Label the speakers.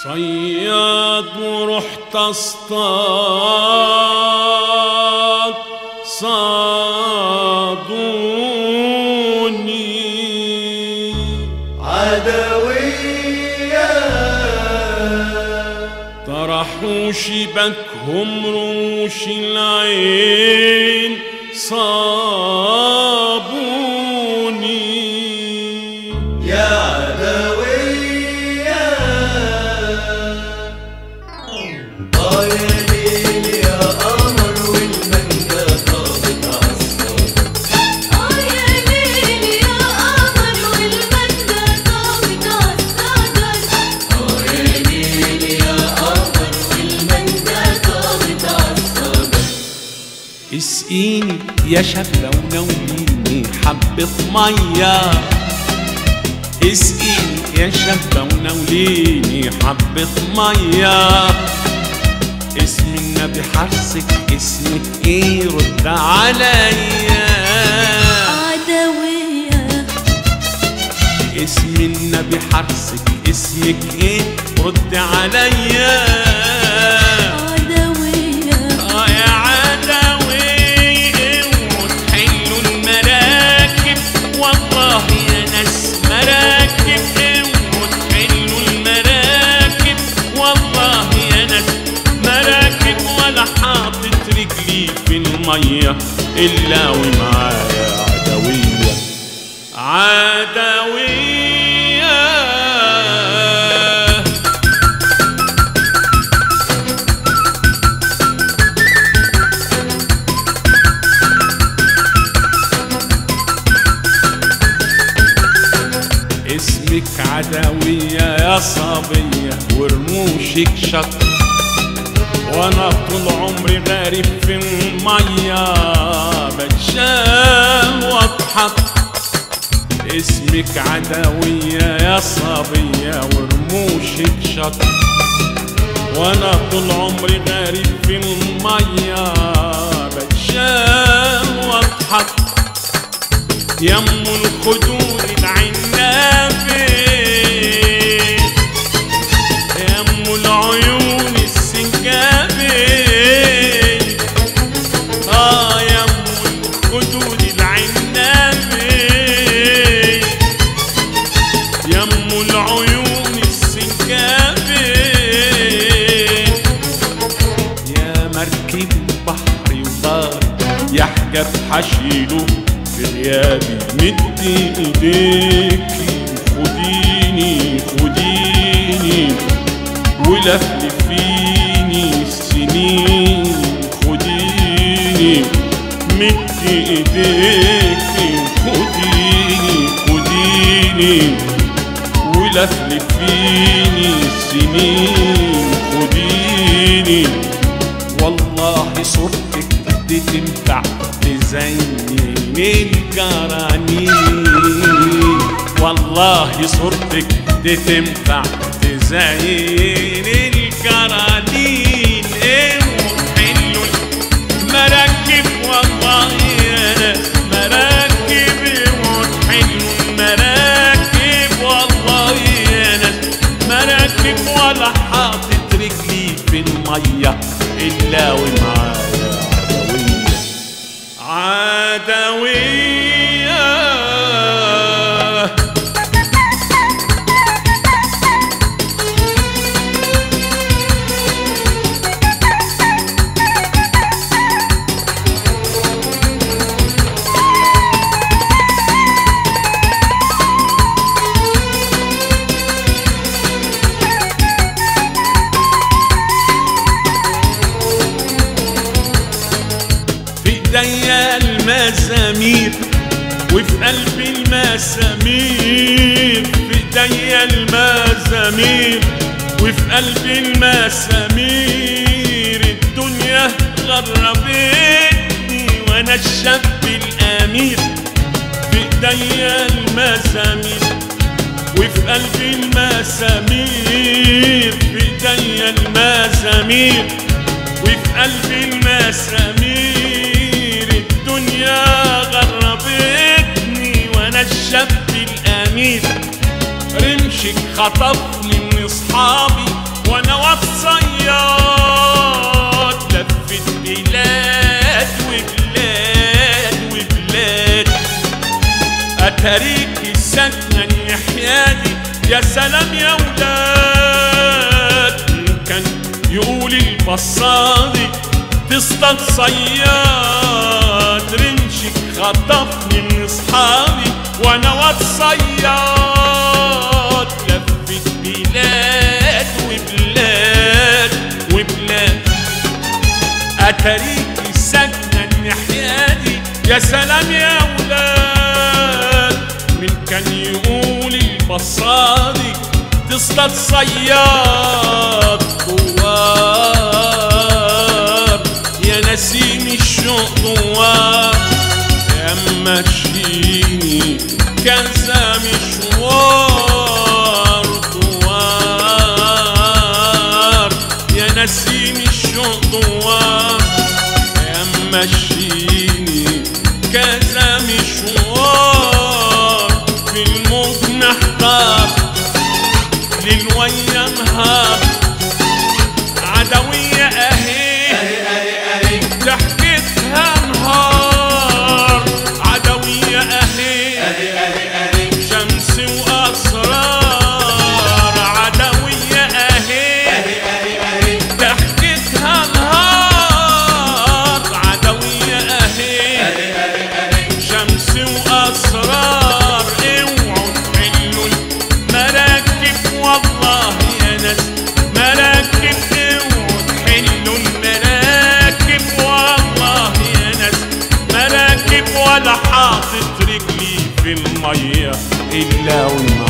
Speaker 1: صياد ورحت اصطاد صادوني
Speaker 2: عدوية
Speaker 1: طرحوا شبكهم روش العين صابوني
Speaker 2: يا عدوية آه يا ليل يا قمر والمنجا طابت عالصوت
Speaker 3: آه يا ليل يا قمر والمنجا طابت عالصدر
Speaker 2: آه يا ليل يا قمر والمنجا طابت عالصدر
Speaker 1: اسقيني يا شابة ونوليني حبة مية اسقيني يا شابة ونوليني حبة مية اسم النبي حرصك اسمك ايه رد عليا
Speaker 3: عدوية
Speaker 1: اسم النبي حرصك اسمك ايه رد عليا
Speaker 3: عدوية
Speaker 1: اه يا عدوي وتحلوا المراكب والله يا ناس مراكب وتحلوا المراكب والله يا ناس مراكب ولا حاطط رجلي في المية إلا ومعايا عدوية عدوية اسمك عدوية يا صبية ورموشك شط وانا طول عمري غارب في المية بتشاه واضحك اسمك عدوية يا صبية ورموشك شط وانا طول عمري غارب في المية بتشاه واضحك يم الخدود العنابة يم العيون السنجابة آه يم الخدود العنابة يم العيون السنجابة يا مركب بحر وبار يحجب حشيله في غيابي مدي ايديكي خديني خديني ولفلفيني السنين خديني مدي ايديكي خديني خديني ولفلفيني السنين خديني والله صورتك دي تنفع تزين الجرانين والله صورتك دي تنفع تزين الجرانين ايه وحلو مراكب والله يا ناس مراكب وحلو مراكب والله يا ناس مراكب ولا حاطط رجلي في المية إلا ومعايا عدوية عدوية في ايديا المزامير وفي قلبي المسامير في ايديا المزامير وفي قلبي المسامير الدنيا غربتني وانا الشاب الامير في ايديا المزامير وفي قلبي المسامير في ايديا المزامير وفي قلبي المسامير الدنيا غربتني وانا الشاب الامير رمشك خطفني من اصحابي وانا والصياد لفت بلاد وبلاد وبلاد اتاريك السكنة النحيادي يا سلام يا ولاد كان يقول البصاري تصطاد صياد رنشك خطفني من اصحابي وانا والصياد لفت بلاد وبلاد وبلاد اتاريك السكنة النحيادي يا سلام يا ولاد من كان يقول البصاري تصطاد صياد دوار يا نسيم الشوق دوار يا ماشيني كذا مشوار دوار يا نسيم الشوق دوار يا ماشيني كذا مشوار في الموج محتار للويا نهار عدوية اهي ضحكتها نهار عدوية اهي شمس واسرار عدوية اهي ضحكتها نهار عدوية اهي شمس واسرار اوعوا تحلوا المراكب والله يا ناس مراكب اوعوا تحلوا المراكب والله يا ناس مراكب ولا حاطط رجلي في الميه الا وما